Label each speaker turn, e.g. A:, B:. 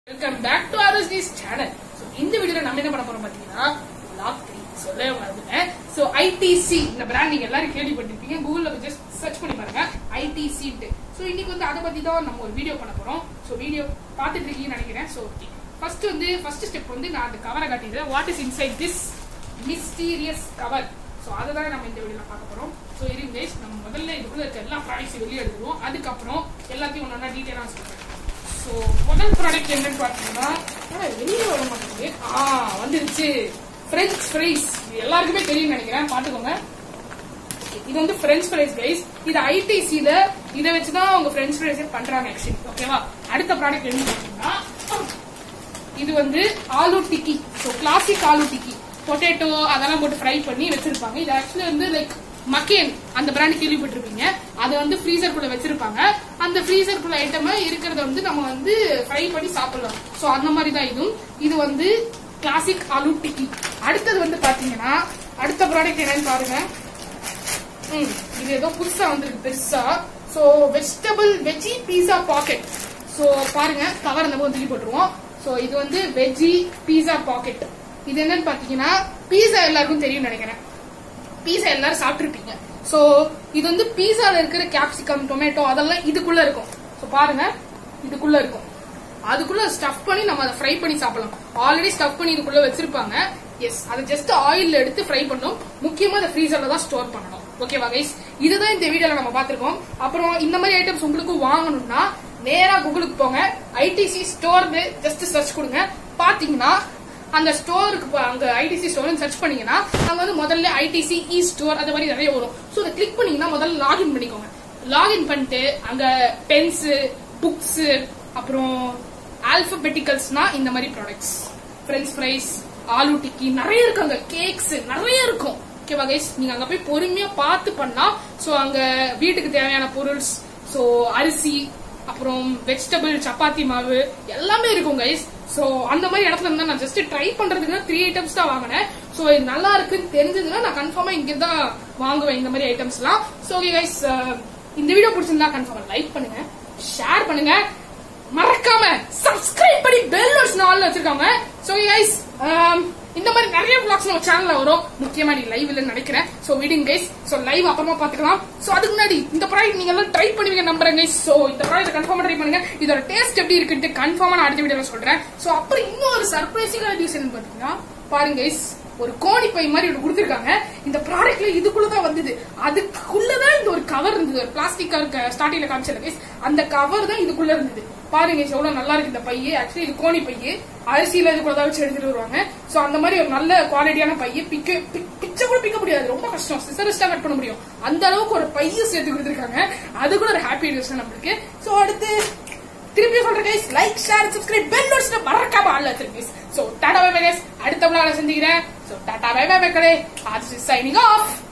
A: welcome back to RSD's channel so இந்த வீடியோல நம்ம என்ன பண்ண போறோம் பாத்தீங்கன்னா லாக் த்ரீ சொல்லவே மறந்துட்டேன் ஸோ ஐடிசி இந்த பிராண்ட் நீங்க எல்லாரும் கேள்விப்பட்டிருப்பீங்க கூகுள்ல ஜஸ்ட் சர்ச் பண்ணி பாருங்க ஐடிசின்ட்டு ஸோ இன்னைக்கு வந்து அதை பத்தி தான் நம்ம ஒரு வீடியோ பண்ண போறோம் ஸோ வீடியோ பார்த்துட்டு இருக்கீங்கன்னு நினைக்கிறேன் ஸோ ஃபர்ஸ்ட் வந்து ஃபர்ஸ்ட் ஸ்டெப் வந்து நான் அந்த கவரை காட்டிடுறேன் what is inside this mysterious cover so அதை தான் நம்ம இந்த வீடியோல பார்க்க போறோம் ஸோ இருங்க guys, நம்ம முதல்ல இதுக்குள்ள இருக்க எல்லா ப்ராடக்ட்ஸையும் வெளியே எடுத்துருவோம் அதுக்கப்புறம் எல்லாத்தையும் ஒன்றா டீட்டெயிலாக சொல்றேன் ஸோ முதல் ப்ராடக்ட் என்னன்னு பார்த்தீங்கன்னா ஆனா, வெளியே வர மாட்டேங்குது ஆ வந்துருச்சு ஃப்ரெஞ்ச் ஃப்ரைஸ் இது எல்லாருக்குமே தெரியும்னு நினைக்கிறேன் பார்த்துக்கோங்க இது வந்து ஃப்ரெஞ்ச் ஃப்ரைஸ் கைஸ் இது ஐடிசில இதை வச்சு தான் அவங்க ஃப்ரெஞ்ச் ஃப்ரைஸே பண்றாங்க ஆக்சுவலி ஓகேவா அடுத்த ப்ராடக்ட் என்ன பார்த்தீங்கன்னா இது வந்து aloo tikki so classic aloo tikki potato அதெல்லாம் போட்டு ஃப்ரை பண்ணி வச்சிருப்பாங்க இது ஆக்சுவலி வந்து லைக் மக்கேன் அந்த பிராண்ட் கேள்விப்பட்டிருப்பீங்க அதை வந்து ஃப்ரீசருக்குள்ள வச்சிருப்பாங்க அந்த ஃப்ரீசருக்குள்ள ஐட்டம் இருக்கிறத வந்து நம்ம வந்து ஃப்ரை பண்ணி சாப்பிடலாம் ஸோ அந்த மாதிரி தான் இதுவும் இது வந்து கிளாசிக் ஆலு டிக்கி அடுத்தது வந்து பாத்தீங்கன்னா அடுத்த ப்ராடக்ட் என்னன்னு பாருங்க ம், இது ஏதோ புதுசா வந்திருக்கு பெருசா so vegetable veggie pizza packet so பாருங்க கவர் அந்த மாதிரி தூக்கி போட்டுருவோம் சோ இது வந்து வெஜி பீஸா பாக்கெட் இது என்னன்னு பாத்தீங்கன்னா பீஸா எல்லாருக்கும் தெரியும் நினைக்கிறேன் பீஸா எல்லாரும் சாப்பிட்டுருப்பீங்க சோ இது வந்து பீஸால இருக்கிற கேப்சிகம் டொமேட்டோ அதெல்லாம் இதுக்குள்ள இருக்கும் சோ பாருங்க இதுக்குள்ள இருக்கும் அதுக்குள்ள ஸ்டஃப் பண்ணி நம்ம அதை ஃப்ரை பண்ணி சாப்பிடலாம் ஆல்ரெடி ஸ்டஃப் பண்ணி இதுக்குள்ள வச்சிருப்பாங்க எஸ் அதை ஜஸ்ட் ஆயில்ல எடுத்து ஃப்ரை பண்ணணும் முக்கியமா அதை ஃப்ரீசர்ல தான் ஸ்டோர் பண்ணணும் ஓகேவா கைஸ் இதுதான் இந்த வீடியோல நம்ம பார்த்திருக்கோம் அப்புறம் இந்த மாதிரி ஐட்டம்ஸ் உங்களுக்கு வாங்கணும்னா நேரா கூகுளுக்கு போங்க ஐடிசி ஸ்டோர்னு ஜஸ்ட் சர்ச் கொடுங்க பாத்தீங்கன்னா அந்த ஸ்டோருக்கு அங்க ஐடிசி ஸ்டோர் சர்ச் பண்ணீங்கன்னா அங்க வந்து முதல்ல ஐடிசி இ ஸ்டோர் அது மாதிரி நிறைய வரும் ஸோ அதை கிளிக் பண்ணீங்கன்னா முதல்ல லாகின் பண்ணிக்கோங்க லாகின் பண்ணிட்டு அங்க பென்ஸ் புக்ஸ் அப்புறம் ஆல்பபெட்டிக்கல்ஸ்னா இந்த மாதிரி products French fries aloo tikki நிறைய இருக்கு அங்க கேக்ஸ் நிறைய இருக்கும் ஓகேவா கைஸ் நீங்க அங்க போய் பொறுமையா பார்த்து பண்ணா சோ அங்க வீட்டுக்கு தேவையான பொருள்ஸ் சோ அரிசி அப்புறம் வெஜிடபிள் சப்பாத்தி மாவு எல்லாமே இருக்கும் கைஸ் சோ அந்த மாதிரி இடத்துல இருந்தா நான் ஜஸ்ட் ட்ரை பண்றதுக்கு த்ரீ ஐட்டம்ஸ் தான் வாங்கினேன் சோ இது நல்லா இருக்குன்னு தெரிஞ்சதுன்னா நான் கன்ஃபார்மா இங்க தான் வாங்குவேன் இந்த மாதிரி ஐட்டம்ஸ் எல்லாம் சோ கைஸ் இந்த வீடியோ பிடிச்சிருந்தா கன்ஃபார்மா லைக் பண்ணுங்க ஷேர் பண்ணுங்க மறக்காம சப்ஸ்கிரைப் பண்ணி பெல் நோட்ஸ் ஆல்ல வச்சிருக்காங்க சோ கைஸ் இந்த மாதிரி நிறைய vlogs நம்ம சேனல்ல வரும் முக்கியமா நீ லைவ் இல்லைன்னு நினைக்கிறேன் சோ விடுங்க கைஸ் சோ லைவ் அப்புறமா பாத்துக்கலாம் சோ அதுக்கு முன்னாடி இந்த ப்ராடக்ட் நீங்க எல்லாம் ட்ரை பண்ணுவீங்க நம்புறேன் கைஸ் சோ இந்த ப்ராடக்ட் கன்ஃபார்மா ட்ரை பண்ணுங்க இதோட டேஸ்ட் எப்படி இருக்குன்னு கன்ஃபார்மா நான் அடுத்த வீடியோல சொல்றேன் சோ அப்புறம் இன்னொரு சர்ப்ரைசிங்கான நியூஸ் என்னன்னு பாத்தீங்கன்னா பாருங்க கைஸ் ஒரு கோணி பை மாதிரி ஒன்று கொடுத்துருக்காங்க இந்த ப்ராடக்ட்ல இதுக்குள்ளதான் வந்தது அதுக்குள்ளதான் இந்த ஒரு கவர் இருந்தது ஒரு பிளாஸ்டிக் கவர் ஸ்டார்டிங்ல காமிச்சல கைஸ் அந்த கவர் தான் இதுக்குள்ள இருந்தது பாருங்க guys, எவ்வளவு நல்லா இருக்கு இந்த பைய ஆக்சுவலி இது கோணி பைய அரிசியில இதுக்குள்ள தான் வச்சு எடுத்துட்டு வருவாங்க சோ அந்த மாதிரி ஒரு நல்ல குவாலிட்டியான பைய பிக்க பி- பிச்சை கூட பிக்க முடியாது ரொம்ப கஷ்டம் சிசரிஸ்டா கட் பண்ண முடியும் அந்த அளவுக்கு ஒரு பைய சேர்த்து கொடுத்துருக்காங்க அது கூட ஒரு ஹாப்பி நியூஸ் நம்மளுக்கு சோ அடுத்து திருப்பி சொல்றேன் guys like share subscribe bell notes மறக்காம ஆல்ல வச்சிருங்க கைஸ் சோ டாடா பை பை கைஸ் அடுத்த vlog ல சந்திக்கிறேன் சோ டாடா பை பை மக்களே ஆஜ் சைனிங் ஆஃப்